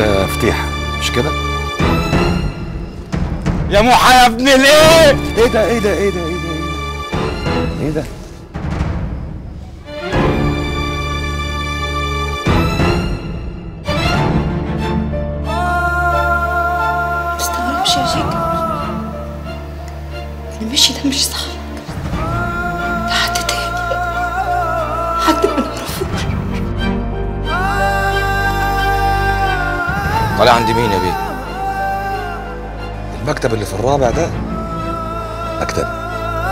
فتيحه مش كده يا موحى يا ابن الايه ايه ده ايه ده ايه ده ايه ده ايه ده مستغربش يا جيجا اللي مشي ده مش صاحبك ده حد تاني حد ما نعرفوش طالع عند مين يا بيه المكتب اللي في الرابع ده مكتب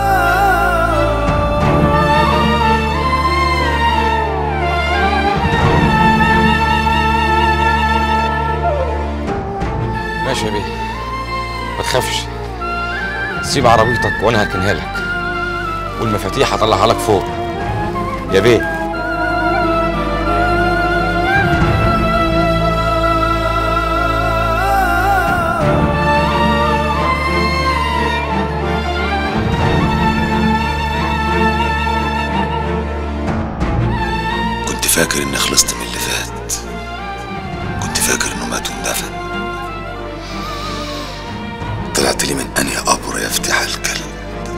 ماشي يا بيه ما تخافش سيب عربيتك وانا هركنها لك والمفاتيح هطلعها لك فوق يا بيه كنت فاكر اني خلصت من اللي فات كنت فاكر انه مات واندفن طلعت لي من انهي قبر يفتح الكلب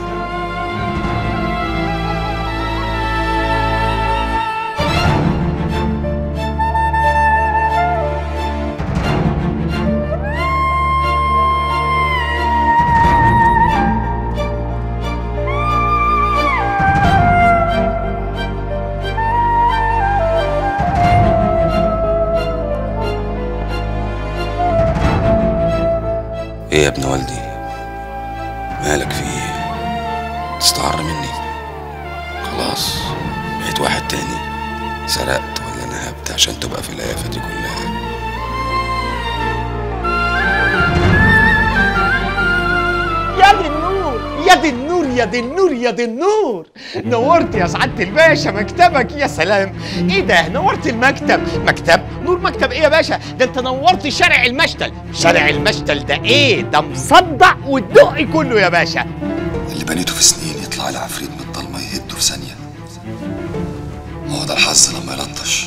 ايه يا ابن والدي مالك في ايه تستعر مني خلاص بقيت واحد تاني سرقت ولا نهبت عشان تبقى في الآفة دي كلها يا دي النور يا دي النور يا دي النور يا دي النور نورت يا سعادة الباشا مكتبك يا سلام ايه ده نورت المكتب مكتب نور مكتب ايه يا باشا ده انت نورت شارع المشتل شارع المشتل ده ايه ده مصدع والدق كله يا باشا اللي بنيته في سنين يطلع لي عفريت من الضلمه يهده في ثانيه هو ده الحظ لما يلطش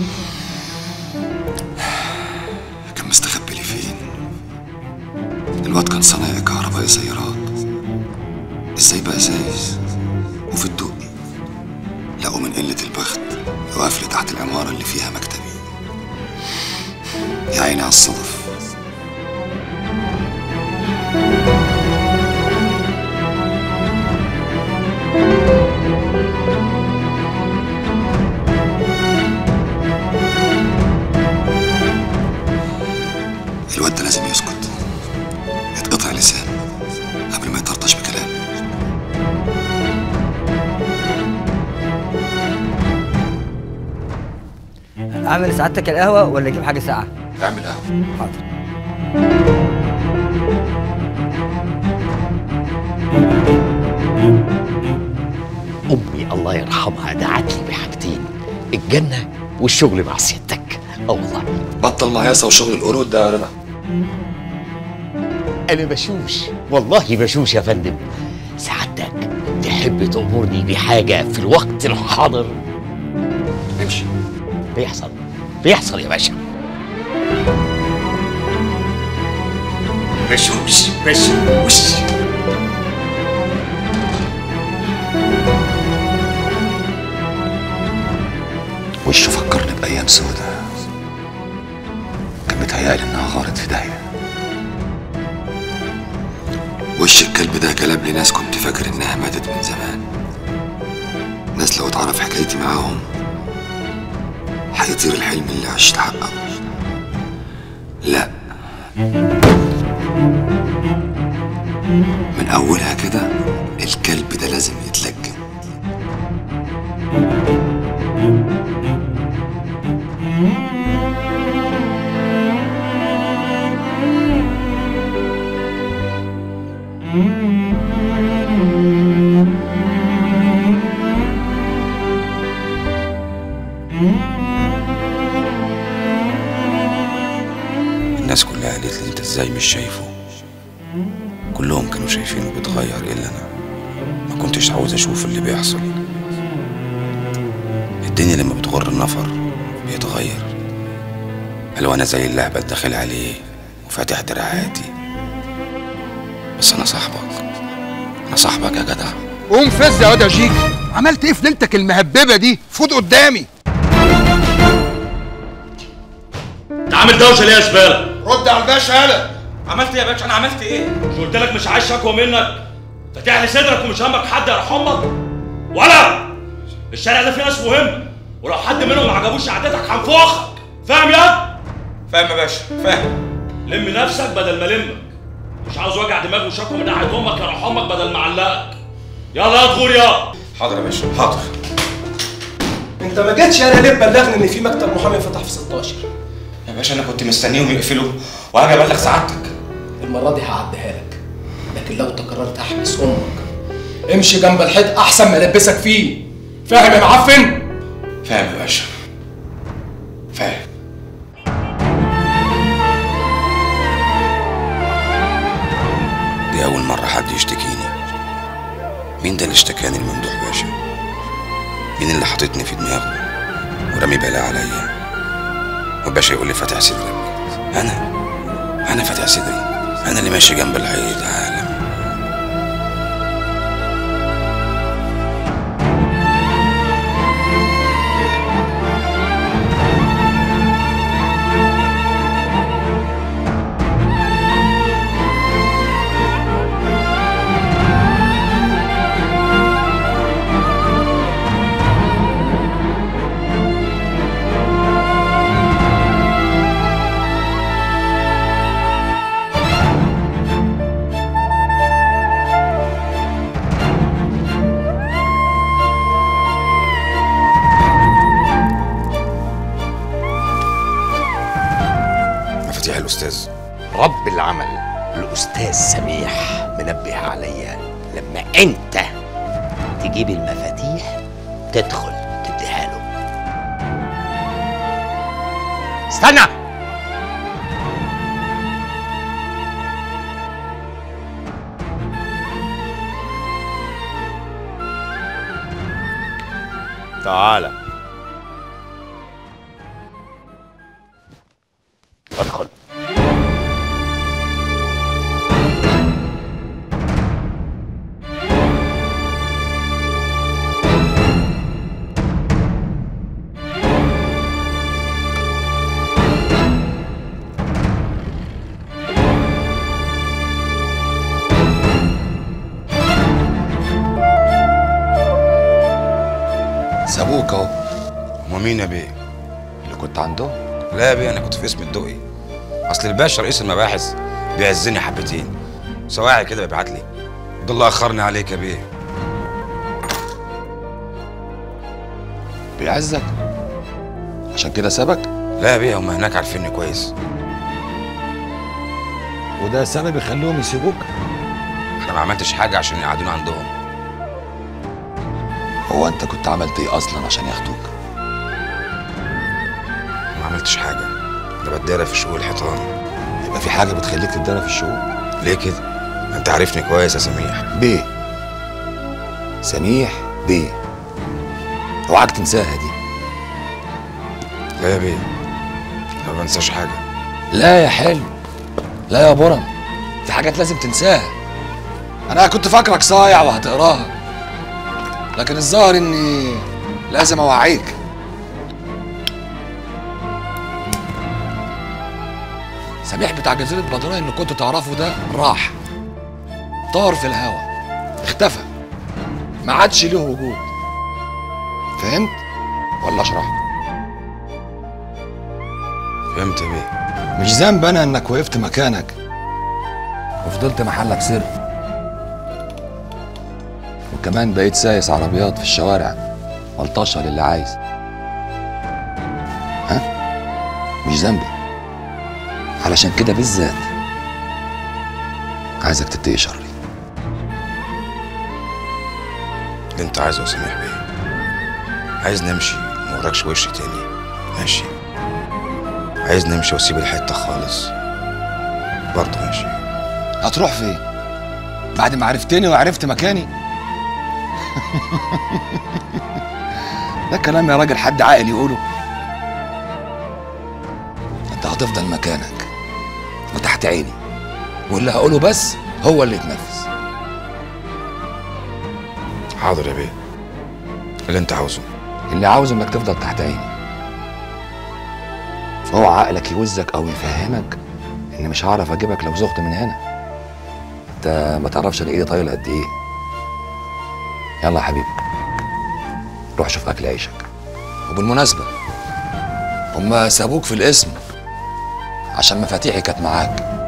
كان مستخبي لي فين الواد كان صنايعي كهربائي سيارات ازاي بقى سايس وفي الدقي لقوا من قلة البخت يقف لي تحت العمارة اللي فيها مكتبي يا عيني على الصدف الواد ده لازم يسكت يتقطع لسانه قبل ما يطرطش بكلام اعمل سعادتك القهوه ولا اجيب حاجه ساقعه اعمل قهوة حاضر امي الله يرحمها دعت لي بحاجتين الجنه والشغل مع سيادتك اه والله بطل مهيصة وشغل القرود ده يا رضا انا بشوش والله بشوش يا فندم سعادتك تحب تأمرني بحاجة في الوقت الحاضر امشي بيحصل بيحصل يا باشا بشوش بشوش وشه فكرني بأيام سودة كان متهيألي إنها غارت في داهية وش الكلب ده جلب لي ناس كنت فاكر إنها ماتت من زمان ناس لو اتعرف حكايتي معاهم هيطير الحلم اللي عشت حقه لا من أولها كده الكلب ده لازم يتلجم الناس كلها قالت لي انت ازاي مش شايفه كلهم كانوا شايفينه بيتغير الا انا ما كنتش عاوز اشوف اللي بيحصل الدنيا لما بتغر النفر بيتغير قال وانا زي اللهبل داخل عليه وفاتح دراعاتي بس انا صاحبك انا صاحبك يا جدع قوم فز يا واد يا شيك عملت ايه في ليلتك المهببه دي فوت قدامي انت عامل دوشه ليه يا زباله؟ رد على الباشا يالا عملت ايه يا باشا؟ انا عملت ايه؟ مش قلت لك مش عايز شكوى منك؟ فاتح لي صدرك ومش همك حد يرحم امك؟ ولا الشارع ده فيه ناس مهمه ولو حد منهم ما عجبوش قعدتك هنفخك فاهم يا؟ فاهم يا باشا فاهم لم نفسك بدل ما لمك مش عاوز وجع دماغ وشكوى من ناحيه امك يرحم امك بدل ما علقك يلا يا دغور يا حاضر يا باشا حاضر انت ما جيتش انا ليه تبلغني ان في مكتب محامي فتح في 16 يا باشا انا كنت مستنيهم يقفلوا وهاجي ابلغ سعادتك المره دي هعديها لك لكن لو تكررت احبس امك امشي جنب الحيط احسن ما البسك فيه فاهم يا معفن فاهم يا باشا فاهم دي اول مرة حد يشتكيني مين ده اللي اشتكاني الممدوح باشا مين اللي حاططني في دماغه ورمي بلاء عليا وباشا يقول لي فاتح صدرك انا انا فاتح صدري انا اللي ماشي جنب الحيط عالم مفاتيح الاستاذ رب العمل الاستاذ سميح منبه عليا لما انت تجيب المفاتيح تدخل تديها له استنى تعالى ادخل سابوك اهو هما مين يا بيه اللي كنت عندهم لا يا بيه انا كنت في اسم الدقي اصل الباشا رئيس المباحث بيعزني حبتين سواعي كده بيبعت لي ده اللي اخرني عليك يا بيه بيعزك عشان كده سابك لا يا بيه هما هناك عارفيني كويس وده سبب يخليهم يسيبوك انا ما عملتش حاجه عشان يقعدوني عندهم هو انت كنت عملت ايه اصلا عشان ياخدوك ما عملتش حاجه انا بتدارى في شؤون الحيطان يبقى في حاجه بتخليك تتدرى في الشؤون ليه كده انت عارفني كويس يا سميح بيه سميح بيه اوعاك تنساها دي لا يا بيه أنا ما بنساش حاجه لا يا حلو لا يا برم في حاجات لازم تنساها انا كنت فاكرك صايع وهتقراها لكن الظاهر اني لازم اوعيك سميح بتاع جزيرة بدران اللي كنت تعرفه ده راح طار في الهوا اختفى ما عادش له وجود فهمت ولا اشرح فهمت يا بيه مش ذنب انا انك وقفت مكانك وفضلت محلك سر وكمان بقيت سايس عربيات في الشوارع ملطشه للي عايز ها مش ذنبي علشان كده بالذات عايزك تتقي شري اللي انت عايزه يا سميح بيه عايز نمشي ما وراكش وش تاني ماشي عايز نمشي واسيب الحته خالص برضه ماشي هتروح فين بعد ما عرفتني وعرفت مكاني ده كلام يا راجل حد عاقل يقوله انت هتفضل مكانك وتحت عيني واللي هقوله بس هو اللي يتنفذ حاضر يا بيه اللي انت عاوزه اللي عاوز انك تفضل تحت عيني فهو عقلك يوزك او يفهمك ان مش هعرف اجيبك لو زغت من هنا انت ما تعرفش انا ايدي طايله قد ايه يلا يا حبيبي روح شوف اكل عيشك وبالمناسبه هما سابوك في الاسم عشان مفاتيحي كانت معاك